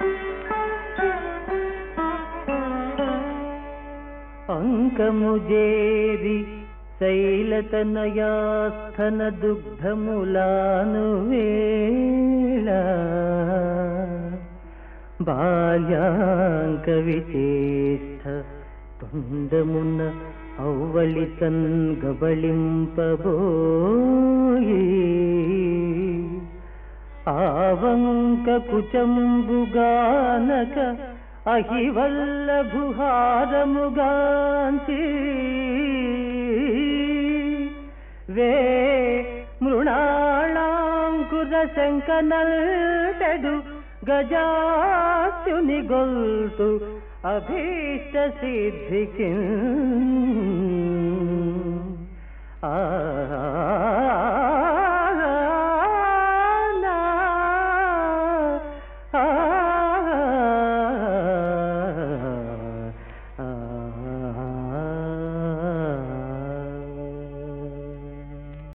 అంకము జేరి శైలతనయాస్థన దుగ్ధములాను వేళ బాల్యాంక విచేష్ట తొండమున ఔవళితన్ గబళింపబోయి ఆవంక కుచంబుగానక అహివల్లభుహారముగాంచి వే మృణాళాంకుర శంకనల్టడు గజాత్యుని గొల్తు అభీష్ట సిద్ధికి ఆ